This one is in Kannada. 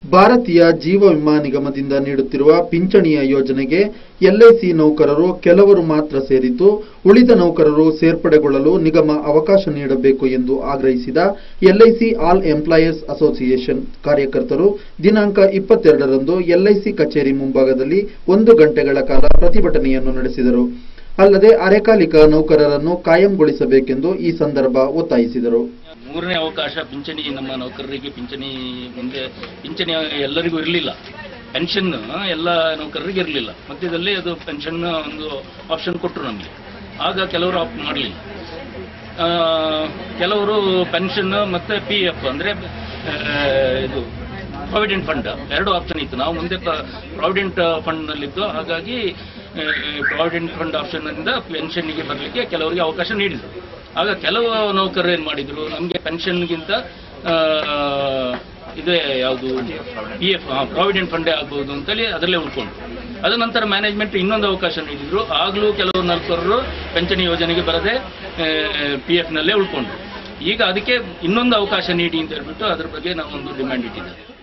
ಭಾರತೀಯ ಜೀವ ವಿಮಾ ನಿಗಮದಿಂದ ನೀಡುತ್ತಿರುವ ಪಿಂಚಣಿಯ ಯೋಜನೆಗೆ ಎಲ್ಐಸಿ ನೌಕರರು ಕೆಲವರು ಮಾತ್ರ ಸೇರಿದ್ದು ಉಳಿದ ನೌಕರರು ಸೇರ್ಪಡೆಗೊಳ್ಳಲು ನಿಗಮ ಅವಕಾಶ ನೀಡಬೇಕು ಎಂದು ಆಗ್ರಹಿಸಿದ ಎಲ್ಐಸಿ ಆಲ್ ಎಂಪ್ಲಾಯರ್ಸ್ ಅಸೋಸಿಯೇಷನ್ ಕಾರ್ಯಕರ್ತರು ದಿನಾಂಕ ಇಪ್ಪತ್ತೆರಡರಂದು ಎಲ್ಐಸಿ ಕಚೇರಿ ಮುಂಭಾಗದಲ್ಲಿ ಒಂದು ಗಂಟೆಗಳ ಕಾಲ ಪ್ರತಿಭಟನೆಯನ್ನು ನಡೆಸಿದರು ಅಲ್ಲದೆ ಅರೆಕಾಲಿಕ ನೌಕರರನ್ನು ಕಾಯಂಗೊಳಿಸಬೇಕೆಂದು ಈ ಸಂದರ್ಭ ಒತ್ತಾಯಿಸಿದರು ಮೂರನೇ ಅವಕಾಶ ಪಿಂಚಣಿ ನಮ್ಮ ನೌಕರರಿಗೆ ಪಿಂಚಣಿ ಮುಂದೆ ಪಿಂಚಣಿ ಎಲ್ಲರಿಗೂ ಇರಲಿಲ್ಲ ಪೆನ್ಷನ್ ಎಲ್ಲ ನೌಕರರಿಗೆ ಇರಲಿಲ್ಲ ಮಧ್ಯದಲ್ಲಿ ಅದು ಪೆನ್ಷನ್ ಒಂದು ಆಪ್ಷನ್ ಕೊಟ್ಟರು ನಮಗೆ ಆಗ ಕೆಲವರು ಆಪ್ಟ್ ಮಾಡಲಿಲ್ಲ ಕೆಲವರು ಪೆನ್ಷನ್ ಮತ್ತೆ ಪಿ ಎಫ್ ಅಂದರೆ ಇದು ಪ್ರಾವಿಡೆಂಟ್ ಫಂಡ್ ಎರಡು ಆಪ್ಷನ್ ಇತ್ತು ನಾವು ಮುಂದೆ ಪ್ರಾವಿಡೆಂಟ್ ಫಂಡ್ನಲ್ಲಿದ್ದು ಹಾಗಾಗಿ ಪ್ರಾವಿಡೆಂಟ್ ಫಂಡ್ ಆಪ್ಷನ್ನಿಂದ ಪೆನ್ಷನ್ನಿಗೆ ಬರಲಿಕ್ಕೆ ಕೆಲವರಿಗೆ ಅವಕಾಶ ನೀಡಿದರು ಆಗ ಕೆಲವು ನೌಕರರು ಏನು ಮಾಡಿದರು ನಮಗೆ ಪೆನ್ಷನ್ಗಿಂತ ಇದೇ ಯಾವುದು ಪಿ ಎಫ್ ಪ್ರಾವಿಡೆಂಟ್ ಫಂಡೇ ಆಗ್ಬೋದು ಅಂತೇಳಿ ಅದರಲ್ಲೇ ಉಳ್ಕೊಂಡು ಅದ ನಂತರ ಮ್ಯಾನೇಜ್ಮೆಂಟ್ ಇನ್ನೊಂದು ಅವಕಾಶ ನೀಡಿದ್ರು ಆಗಲೂ ಕೆಲವು ನೌಕರರು ಪೆನ್ಷನ್ ಯೋಜನೆಗೆ ಬರದೆ ಪಿ ಎಫ್ನಲ್ಲೇ ಉಳ್ಕೊಂಡ್ರು ಈಗ ಅದಕ್ಕೆ ಇನ್ನೊಂದು ಅವಕಾಶ ನೀಡಿ ಅಂತ ಹೇಳ್ಬಿಟ್ಟು ಅದ್ರ ಬಗ್ಗೆ ನಾವೊಂದು ಡಿಮ್ಯಾಂಡ್ ಇಟ್ಟಿದ್ದೇವೆ